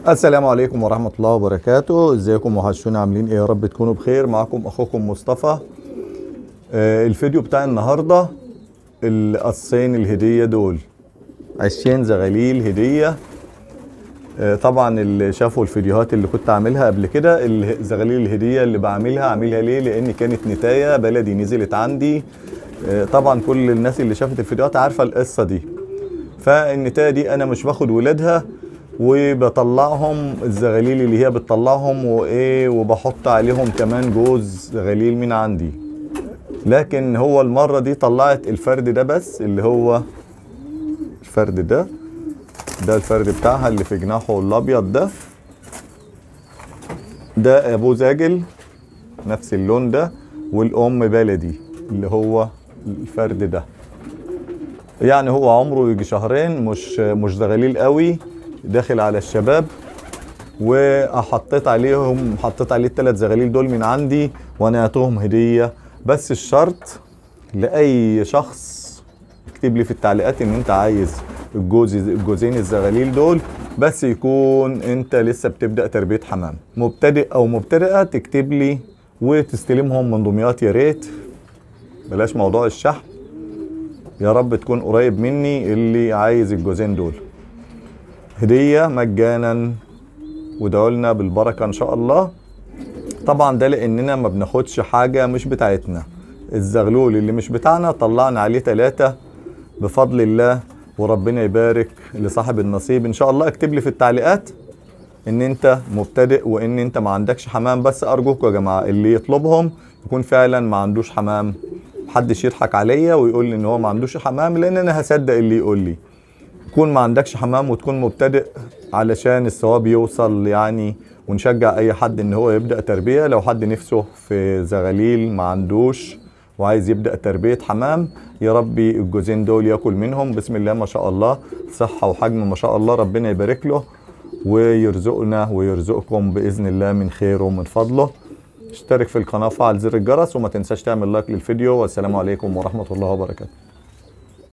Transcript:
السلام عليكم ورحمة الله وبركاته ازيكم وحشونا عاملين ايه يا رب تكونوا بخير معكم اخوكم مصطفى آه الفيديو بتاع النهاردة القصين الهدية دول عشين زغاليل هدية آه طبعا اللي شافوا الفيديوهات اللي كنت عاملها قبل كده الزغاليل الهدية اللي بعملها عاملها ليه لان كانت نتاية بلدي نزلت عندي آه طبعا كل الناس اللي شافت الفيديوهات عارفة القصة دي فالنتاية دي انا مش باخد ولادها وبطلعهم الزغاليل اللي هي بتطلعهم وايه وبحط عليهم كمان جوز زغاليل من عندي لكن هو المره دي طلعت الفرد ده بس اللي هو الفرد ده ده الفرد بتاعها اللي في جناحه الابيض ده ده ابوه زاجل نفس اللون ده والام بلدي اللي هو الفرد ده يعني هو عمره يجي شهرين مش مش زغاليل قوي داخل على الشباب وحطيت عليهم حطيت عليه الثلاث زغاليل دول من عندي ونعطيهم هديه بس الشرط لاي شخص اكتب لي في التعليقات ان انت عايز الجوز الجوزين الزغاليل دول بس يكون انت لسه بتبدا تربيه حمام مبتدئ او مبتدئه تكتب لي وتستلمهم من دمياط يا ريت بلاش موضوع الشحن يا رب تكون قريب مني اللي عايز الجوزين دول هدية مجانا ودعوا لنا بالبركة إن شاء الله طبعا ده لأننا ما بناخدش حاجة مش بتاعتنا الزغلول اللي مش بتاعنا طلعنا عليه ثلاثة بفضل الله وربنا يبارك لصاحب النصيب إن شاء الله اكتب لي في التعليقات إن أنت مبتدئ وإن أنت ما عندكش حمام بس أرجوكم يا جماعة اللي يطلبهم يكون فعلا ما عندوش حمام محدش يضحك عليا ويقول لي إن هو ما عندوش حمام لأن أنا هصدق اللي يقول لي تكون ما عندكش حمام وتكون مبتدئ علشان الثواب يوصل يعني ونشجع اي حد ان هو يبدا تربيه لو حد نفسه في زغاليل ما عندوش وعايز يبدا تربيه حمام يا ربي الجوزين دول ياكل منهم بسم الله ما شاء الله صحه وحجم ما شاء الله ربنا يبارك له ويرزقنا ويرزقكم باذن الله من خيره ومن فضله اشترك في القناه وفعل زر الجرس وما تنساش تعمل لايك للفيديو والسلام عليكم ورحمه الله وبركاته